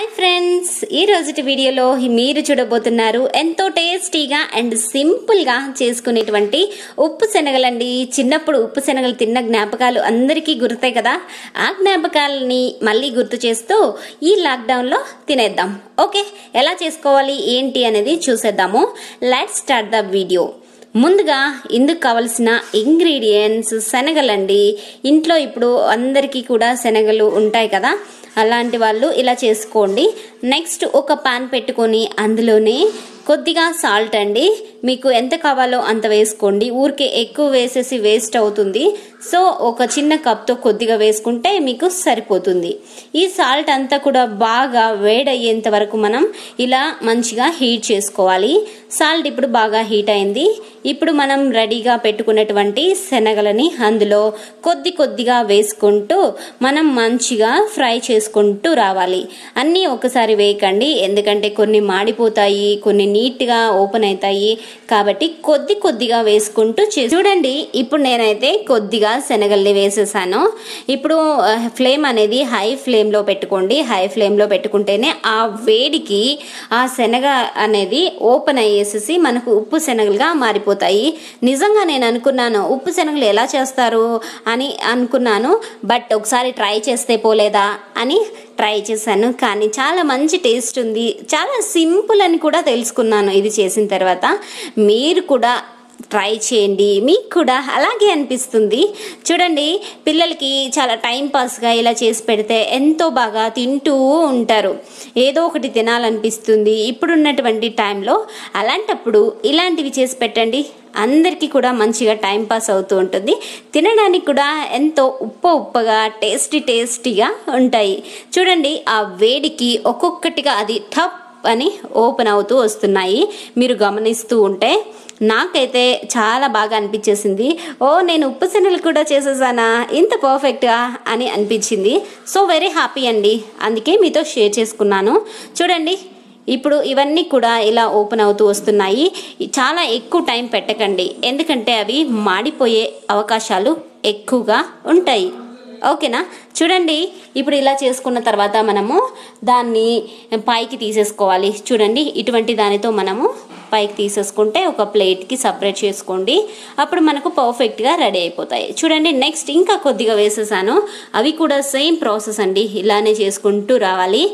hi friends ఈ రోజుటి వీడియోలో మీరు చూడబోతున్నారు ఎంతో టేస్టీగా అండ్ సింపుల్గా చేసుకునేటువంటి ఉప్పు శనగలండి చిన్నప్పుడు ఉప్పు శనగలు తిన్న జ్ఞాపకాలు అందరికీ గుర్తాయి కదా ఆ జ్ఞాపకాలని మళ్ళీ గుర్తు చేస్తూ ఈ లాక్డౌన్లో తినేద్దాం ఓకే ఎలా చేసుకోవాలి ఏంటి అనేది చూసేద్దాము లెట్ స్టార్ట్ ద వీడియో ముందుగా ఇందుకు కావలసిన ఇంగ్రీడియంట్స్ శనగలండి ఇంట్లో ఇప్పుడు అందరికీ కూడా శనగలు ఉంటాయి కదా అలాంటి వాళ్ళు ఇలా చేసుకోండి నెక్స్ట్ ఒక పాన్ పెట్టుకొని అందులోనే కొద్దిగా సాల్ట్ అండి మీకు ఎంత కావాలో అంత వేసుకోండి ఊరికే ఎక్కువ వేసేసి వేస్ట్ అవుతుంది సో ఒక చిన్న కప్తో కొద్దిగా వేసుకుంటే మీకు సరిపోతుంది ఈ సాల్ట్ అంతా కూడా బాగా వేడయ్యేంత వరకు మనం ఇలా మంచిగా హీట్ చేసుకోవాలి సాల్ట్ ఇప్పుడు బాగా హీట్ అయింది ఇప్పుడు మనం రెడీగా పెట్టుకున్నటువంటి శనగలని అందులో కొద్ది కొద్దిగా వేసుకుంటూ మనం మంచిగా ఫ్రై చేసుకుంటూ రావాలి అన్నీ ఒకసారి వేయకండి ఎందుకంటే కొన్ని మాడిపోతాయి కొన్ని నీట్గా ఓపెన్ అవుతాయి కాబట్టి కొద్ది కొద్దిగా వేసుకుంటూ చే- చూడండి ఇప్పుడు నేనైతే కొద్దిగా శనగల్ని వేసేసాను ఇప్పుడు ఆ, ఫ్లేమ్ అనేది హై ఫ్లేమ్లో పెట్టుకోండి హై ఫ్లేమ్లో పెట్టుకుంటేనే ఆ వేడికి ఆ శనగ అనేది ఓపెన్ అయ్యేసేసి మనకు ఉప్పు శనగలుగా మారిపోతాయి నిజంగా నేను అనుకున్నాను ఉప్పు శనగలు ఎలా చేస్తారు అని అనుకున్నాను బట్ ఒకసారి ట్రై చేస్తే పోలేదా అని ట్రై చేశాను కానీ చాలా మంచి టేస్ట్ ఉంది చాలా సింపుల్ అని కూడా తెలుసుకున్నాను ఇది చేసిన తర్వాత మీరు కూడా ట్రై చేయండి మీకు కూడా అలాగే అనిపిస్తుంది చూడండి పిల్లలకి చాలా టైం పాస్గా ఇలా చేసి పెడితే ఎంతో బాగా తింటూ ఉంటారు ఏదో ఒకటి తినాలనిపిస్తుంది ఇప్పుడున్నటువంటి టైంలో అలాంటప్పుడు ఇలాంటివి చేసి పెట్టండి అందరికీ కూడా మంచిగా టైం పాస్ అవుతూ ఉంటుంది తినడానికి కూడా ఎంతో ఉప్ప ఉప్పగా టేస్టీ టేస్టీగా ఉంటాయి చూడండి ఆ వేడికి ఒక్కొక్కటిగా అది టప్ అని ఓపెన్ అవుతూ వస్తున్నాయి మీరు గమనిస్తూ ఉంటే నాకైతే చాలా బాగా అనిపించేసింది ఓ నేను ఉప్పు శనగలు కూడా చేసేసానా ఇంత పర్ఫెక్ట్గా అని అనిపించింది సో వెరీ హ్యాపీ అండి అందుకే మీతో షేర్ చేసుకున్నాను చూడండి ఇప్పుడు ఇవన్నీ కూడా ఇలా ఓపెన్ అవుతూ వస్తున్నాయి చాలా ఎక్కువ టైం పెట్టకండి ఎందుకంటే అవి మాడిపోయే అవకాశాలు ఎక్కువగా ఉంటాయి ఓకేనా చూడండి ఇప్పుడు ఇలా చేసుకున్న తర్వాత మనము దాన్ని పైకి తీసేసుకోవాలి చూడండి ఇటువంటి దానితో మనము పైకి తీసేసుకుంటే ఒక ప్లేట్కి సపరేట్ చేసుకోండి అప్పుడు మనకు పర్ఫెక్ట్గా రెడీ అయిపోతాయి చూడండి నెక్స్ట్ ఇంకా కొద్దిగా వేసేసాను అవి కూడా సేమ్ ప్రాసెస్ అండి ఇలానే చేసుకుంటూ రావాలి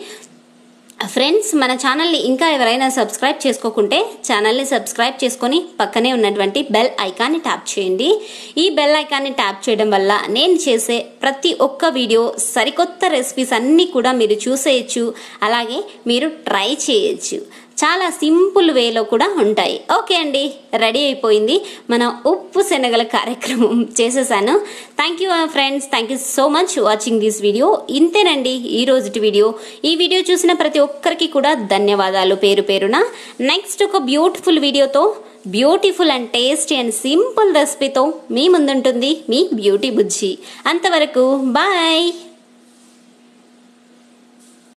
ఫ్రెండ్స్ మన ఛానల్ని ఇంకా ఎవరైనా సబ్స్క్రైబ్ చేసుకోకుంటే ఛానల్ని సబ్స్క్రైబ్ చేసుకొని పక్కనే ఉన్నటువంటి బెల్ ఐకాన్ని ట్యాప్ చేయండి ఈ బెల్ ఐకాన్ని ట్యాప్ చేయడం వల్ల నేను చేసే ప్రతి ఒక్క వీడియో సరికొత్త రెసిపీస్ అన్నీ కూడా మీరు చూసేయచ్చు అలాగే మీరు ట్రై చేయొచ్చు చాలా సింపుల్ వేలో కూడా ఉంటాయి ఓకే అండి రెడీ అయిపోయింది మన ఉప్పు శనగల కార్యక్రమం చేసేసాను thank you friends thank you so much watching this video ఇంతేనండి ఈ రోజుటి వీడియో ఈ వీడియో చూసిన ప్రతి ఒక్కరికి కూడా ధన్యవాదాలు పేరు పేరున నెక్స్ట్ ఒక బ్యూటిఫుల్ వీడియోతో beautiful and tasty and simple రెసిపీతో మీ ముందుంటుంది మీ బ్యూటీ బుజ్జి అంతవరకు బాయ్